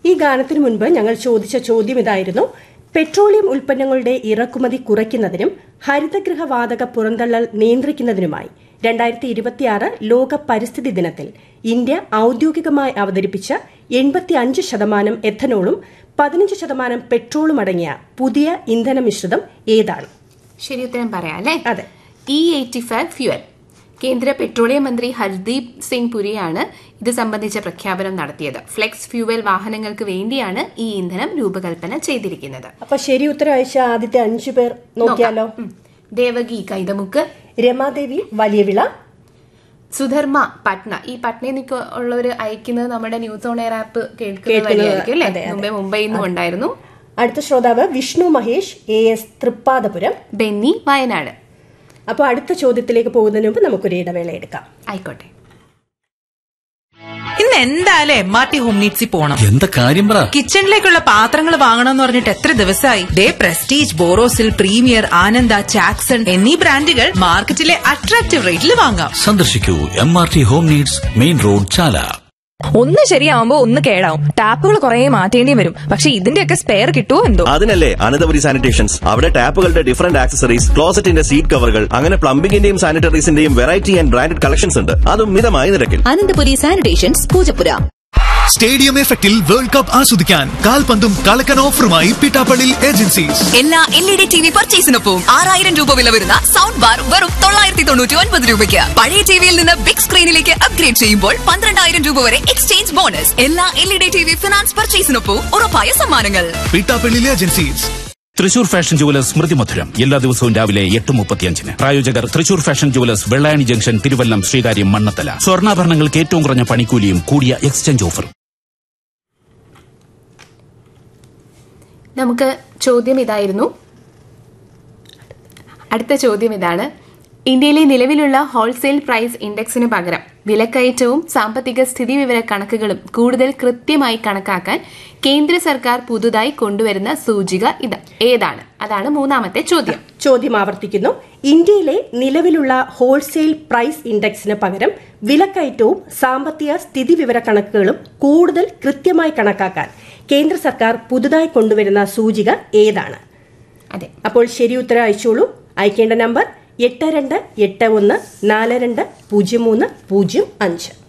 ഈ ഗാനത്തിനു മുൻപ് ഞങ്ങൾ ചോദിച്ച ചോദ്യം ഇതായിരുന്നു പെട്രോളിയം ഉൽപ്പന്നങ്ങളുടെ ഇറക്കുമതി കുറയ്ക്കുന്നതിനും ഹരിതഗൃഹ വാതക പുറന്തള്ളൽ നിയന്ത്രിക്കുന്നതിനുമായി രണ്ടായിരത്തി ഇരുപത്തിയാറ് ലോക പരിസ്ഥിതി ദിനത്തിൽ ഇന്ത്യ ഔദ്യോഗികമായി അവതരിപ്പിച്ച എൺപത്തിയഞ്ച് ശതമാനം എഥനോളും പതിനഞ്ച് ശതമാനം പെട്രോളും അടങ്ങിയ പുതിയ ഇന്ധന മിശ്രിതം ഏതാണ് ശരി ഉത്തരം പറയാം അല്ലേ അതെ. ഇ എയ്റ്റി ഫൈവ് ഫ്യുവൽ കേന്ദ്ര പെട്രോളിയം മന്ത്രി ഹർദീപ് സിംഗ് പുരിയാണ് ഇത് സംബന്ധിച്ച പ്രഖ്യാപനം നടത്തിയത് ഫ്ലെക്സ് ഫ്യൂവൽ വാഹനങ്ങൾക്ക് വേണ്ടിയാണ് ഈ ഇന്ധനം രൂപകൽപ്പന ചെയ്തിരിക്കുന്നത് അപ്പൊ ശരി ഉത്തരം അയച്ച ആദ്യത്തെ അഞ്ചു പേർ നോക്കിയാലോ ഉം. ദേവകി കൈതമുക്ക് രമാദേവി വലിയവിള സുധർമ്മ പട്ന ഈ പട്നയിൽ നിൽക്ക ഉള്ളവർ അയക്കുന്നത് നമ്മുടെ ന്യൂസ് ഓൺ എയർ ആപ്പ് കേൾക്കുന്നത് കേൾക്കുന്നത്, വഴിയായിരിക്കും അല്ലേ അതെ, അതെ. മുംബൈ മുംബൈയിൽ നിന്നും ഉണ്ടായിരുന്നു അടുത്ത ശ്രോതാവ് വിഷ്ണു മഹേഷ് എ എസ് തൃപ്പാദപുരം ബെന്നി വയനാട് അപ്പോൾ അടുത്ത ചോദ്യത്തിലേക്ക് പോകുന്നതിന് മുമ്പ് നമുക്കൊരു ഇടവേള എടുക്കാം ആയിക്കോട്ടെ ഇന്ന് എന്തായാലും എം ആർ ടി ഹോം നീഡ്സിൽ പോണം എന്താ കാര്യം പറ കിച്ചണിലേക്കുള്ള പാത്രങ്ങൾ വാങ്ങണമെന്ന് പറഞ്ഞിട്ട് എത്ര ദിവസമായി ഡേ പ്രസ്റ്റീജ് ബോറോസിൽ പ്രീമിയർ ആനന്ദ ചാക്സൺ എന്നീ ബ്രാൻഡുകൾ മാർക്കറ്റിലെ അട്രാക്റ്റീവ് റേറ്റിൽ വാങ്ങാം സന്ദർശിക്കൂ M R T home needs main road Chala ഒന്ന് ശരിയാവുമ്പോ ഒന്ന് കേടാവും ടാപ്പുകൾ കുറെ മാറ്റേണ്ടി വരും പക്ഷെ ഇതിന്റെയൊക്കെ സ്പെയർ കിട്ടുമോ എന്തോ അതിനല്ലേ അനന്തപുരി സാനിറ്റേഷൻസ് അവിടെ ടാപ്പുകളുടെ ഡിഫറന്റ് ആക്സസറീസ് ക്ലോസറ്റിന്റെ സീറ്റ് കവറുകൾ അങ്ങനെ പ്ലംബിംഗിന്റെയും സാനിറ്ററീസിന്റെയും വെറൈറ്റി ആൻഡ് ബ്രാൻഡഡ് കളക്ഷൻസ് ഉണ്ട് അതും മിതമായ നിരക്കിൽ അനന്തപുരി സാനിറ്റേഷൻസ് പൂജപ്പുര സ്റ്റേഡിയം എഫക്റ്റിൽ വേൾഡ് കപ്പ് ആസ്വദിക്കാൻ കാൽപന്തും കളക്കൻ ഓഫറുമായി പിട്ടാപ്പള്ളി ഏജൻസീസ് എല്ലാ L E D T V പർച്ചേസിനൊപ്പം ആറായിരം രൂപ വില വരുന്ന സൗണ്ട് ബാർ വെറും തൊള്ളായിരത്തി തൊണ്ണൂറ്റി ഒൻപത് രൂപയ്ക്ക് പഴയ ടിവിയിൽ നിന്ന് ബിഗ് സ്ക്രീനിലേക്ക് അപ്ഗ്രേഡ് ചെയ്യുമ്പോൾ പന്ത്രണ്ടായിരം രൂപ വരെ എക്സ്ചേഞ്ച് ബോണസ് എല്ലാ L E D T V finance പർച്ചേസിനൊപ്പം ഉറപ്പായ സമ്മാനങ്ങൾ Pittappilly agencies Thrissur fashion jewellers സ്മൃതി മധുരം എല്ലാ ദിവസവും രാവിലെ എട്ട് മുപ്പത്തിയഞ്ചിന് പ്രായോജകർ Thrissur fashion jewellers Vellayani junction Thiruvallam Sreekaryam Mannanthala സ്വർണ്ണാഭരണങ്ങൾക്ക് ഏറ്റവും കുറഞ്ഞ പണിക്കൂലിയും കൂടിയ എക്സ്ചേഞ്ച് ഓഫർ നമുക്ക് ചോദ്യം ഇതായിരുന്നു അടുത്ത ചോദ്യം ഇതാണ് ഇന്ത്യയിലെ നിലവിലുള്ള ഹോൾസെയിൽ പ്രൈസ് ഇൻഡെക്സിന് പകരം വിലക്കയറ്റവും സാമ്പത്തിക സ്ഥിതിവിവര കണക്കുകളും കൂടുതൽ കൃത്യമായി കണക്കാക്കാൻ കേന്ദ്ര സർക്കാർ പുതുതായി കൊണ്ടുവരുന്ന സൂചിക ഇത് ഏതാണ് അതാണ് മൂന്നാമത്തെ ചോദ്യം ചോദ്യം ആവർത്തിക്കുന്നു ഇന്ത്യയിലെ നിലവിലുള്ള ഹോൾസെയിൽ പ്രൈസ് ഇൻഡെക്സിന് പകരം വിലക്കയറ്റവും സാമ്പത്തിക സ്ഥിതിവിവര കണക്കുകളും കൂടുതൽ കൃത്യമായി കണക്കാക്കാൻ കേന്ദ്ര സർക്കാർ പുതുതായി കൊണ്ടുവരുന്ന സൂചിക ഏതാണ് അതെ അപ്പോൾ ശരി ഉത്തരം അയച്ചോളൂ അയക്കേണ്ട നമ്പർ എട്ട് രണ്ട് എട്ട് ഒന്ന് നാല് രണ്ട് പൂജ്യം മൂന്ന് പൂജ്യം അഞ്ച്